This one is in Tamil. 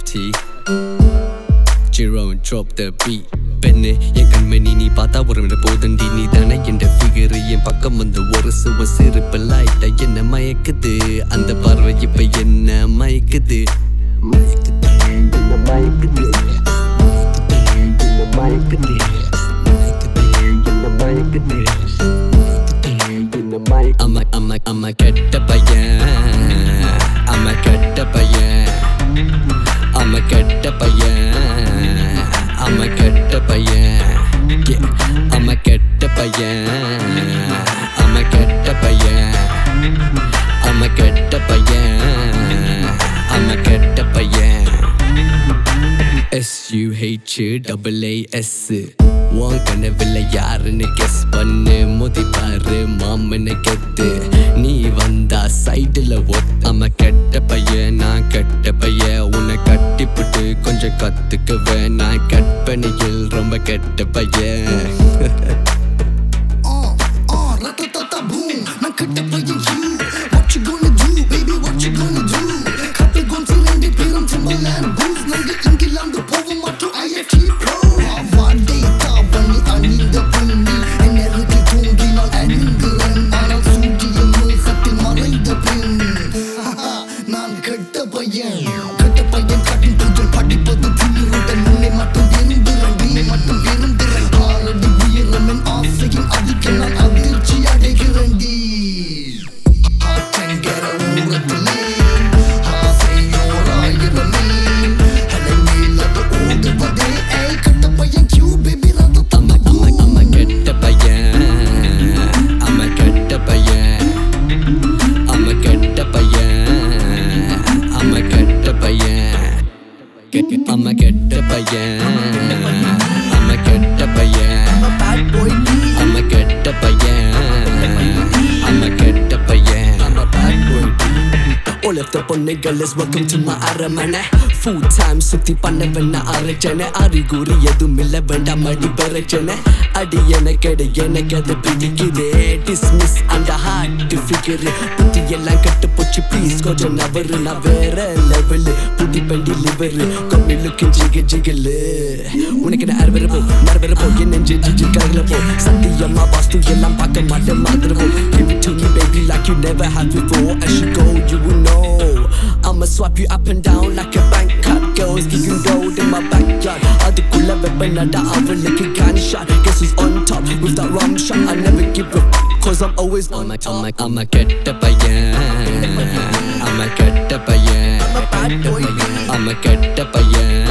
T Jerome drop the beat பெண்ணு என் கண்மணி நீ பார்த்தா ஒரு மிட போதண்டி நீ தானே என் ஃபிகர் என் பக்கம் வந்து ஒரு சுவ சிரிப்பு லைட்டா என்ன மயக்குது அந்த பார்வை இப்ப என்ன மயக்குது மயக்குது என்ன மயக்குது என்ன மயக்குது மயக்குது என்ன மயக்குது அம்மா அம்மா அம்மா கெட்ட பையன் அம்மா கெட்ட பையன் அம்மா கெட்ட பையன் அம்மா கெட்ட பையன் Yeah. அம்மா கெட்ட பையன் அம்மா கெட்ட பையன் அம்மா கெட்ட பையன் அம்மா கெட்ட பையன் S-U-H double A-S உன் கனவில் யாருன்னு கெஸ் பண்ணு மோதி பாரு மாமனை கெத்து நீ வந்தா சைடுல ஒத்தாம கெட்ட பையன் நான் கெட்ட பையன் உன்னை கட்டிப்புட்டு கொஞ்சம் கத்துக்குவேன் நான் கற்பனையில் ரொம்ப கெட்ட பையன் Uh, uh, ratatata boom. நான் கெட்ட பையன் you. What you gonna do, baby? What you gonna do? கப்பல் கொண்டு ரெண்டு பேரும் Timberland boots. நாங்க இங்கிலாந்து போக மாட்டோம் IFT pro. வாடை தாவணி அணிந்த பெண்ணி. என் அருகில் தூங்கினால் அணுகுறேன். ஆனால் சூரிய முகத்தில் மறைந்த பெண். நான் கெட்ட பையன் கெட்ட பையன் காட்டின் புஜல் படிப்பது திமிருடன் உன்னை மட்டும் விரும்புகிறேன் நீ மட்டும் விரும்புகிறேன் ஆறடி உயரம் என் ஆசையின் அதிக நான் அதிர்ச்சி அடைகிறேன் டி ஆற்றங்கர ஊரத்திலே ஆசையோர் ஆயிரமே அலை மேலது ஓடுவதே ஏய் கெட்ட பையன் கியூ பேபி ரத்த அம்மா அம்மா அம்மா கெட்ட பையன் அம்மா கெட்ட பையன் அம்மா கெட்ட பையன் அம்மா கெட்ட பையன் கெ- அம்மா கெட்ட பையன் அம்மா கெட்ட பையன் bad boy D அம்மா கெட்ட பையன் அம்மா கெட்ட பையன் I'm a bad boy All of the பொண்ணுகள் is welcome to my அரமனை Full time சுத்தி பண்ண வேணா அரைச்சனை அறிகுறி எதுவும் இல்ல வேண்டாம் அடி பிரச்சனை அடி எனக்கு எடு எனக்கு அது பிடிக்குது டிஸ்மிஸ் அந்த ஹார்ட் ஃபிகர் புத்தி எல்லாம் கட்டு போச்சு ப்ளீஸ் கொஞ்சம் நபரு நான் வேற லெவல் புடி பண்டி லிவர் கொம்மிலுக்கு ஜிக ஜிகலு உனக்கு நான் அறுவரப்போ மறுவரப்போ என் நெஞ்சு ஜிஜி கரல போ சத்தியமா வாஸ்து எல்லாம் பார்க்க மாட்டேன் மாதிரவோ Give it to me baby like you never had before As you go you will know I'ma swap you up and down like a bank card Girls kicking gold in my backyard அதுக்குள்ள வெப்பன் அட அவளுக்கு gun shot Guess who's on top with that rum shot I never give a f- Cause I'm always on my top I'm a கெட்ட பையன் I'm a கெட்ட பையன் bad boy I'm a கெட்ட பையன்